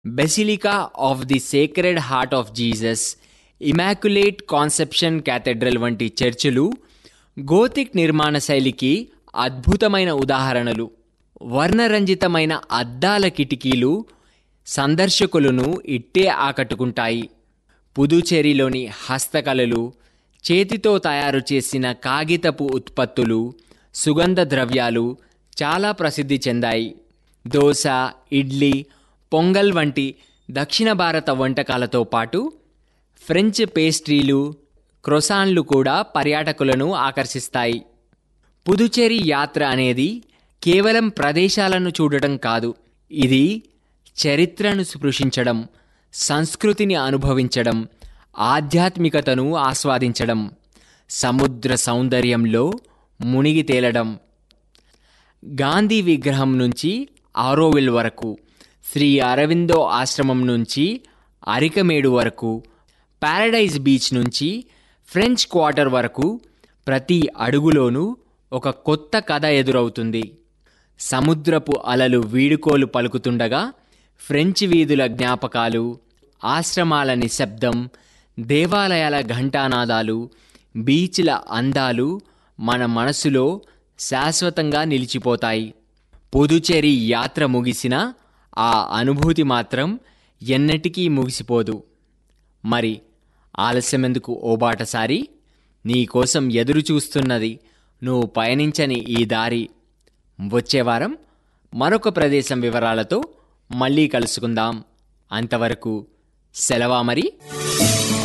basilica of the sacred heart of Jesus immaculate conception cathedral వంటి చర్చిలు Gothic నిర్మాణ శైలికి అద్భుతమైన ఉదాహరణలు వర్ణరంజితమైన అద్దాల కిటికీలు సందర్శకులను ఇట్టే ఆకట్టుకుంటాయి పుదుచేరిలోని హస్తకళలు చేతితో తయారు చేసిన కాగితపు ఉత్పత్తులు సుగంధ ద్రవ్యాలు చాలా ప్రసిద్ధి చెందాయి దోశ ఇడ్లీ పొంగల్ వంటి దక్షిణ భారత వంటకాలతో పాటు ఫ్రెంచ్ పేస్ట్రీలు క్రొసాన్లు కూడా పర్యాటకులను ఆకర్షిస్తాయి పుదుచేరి యాత్ర అనేది కేవలం ప్రదేశాలను చూడటం కాదు ఇది చరిత్రను స్పృశించడం సంస్కృతిని అనుభవించడం ఆధ్యాత్మికతను ఆస్వాదించడం సముద్ర సౌందర్యంలో మునిగి తేలడం గాంధీ విగ్రహం నుంచి ఆరోవిల్ వరకు శ్రీ అరవిందో ఆశ్రమం నుంచి అరికమేడు వరకు పారడైజ్ బీచ్ నుంచి ఫ్రెంచ్ క్వార్టర్ వరకు ప్రతి అడుగులోనూ ఒక కొత్త కథ ఎదురవుతుంది సముద్రపు అలలు వీడుకోలు పలుకుతుండగా ఫ్రెంచ్ వీధుల జ్ఞాపకాలు ఆశ్రమాల నిశ్శబ్దం దేవాలయాల ఘంటానాదాలు బీచ్ల అందాలు మన మనసులో శాశ్వతంగా నిలిచిపోతాయి పుదుచేరి యాత్ర ముగిసిన ఆ అనుభూతి మాత్రం ఎన్నటికీ ముగిసిపోదు మరి ఆలస్యమెందుకు ఓబాటసారి నీకోసం ఎదురు చూస్తున్నది నువ్వు పయనించని ఈ దారి వచ్చే వారం మరొక ప్రదేశం వివరాలతో మళ్ళీ కలుసుకుందాం అంతవరకు సెలవా మరి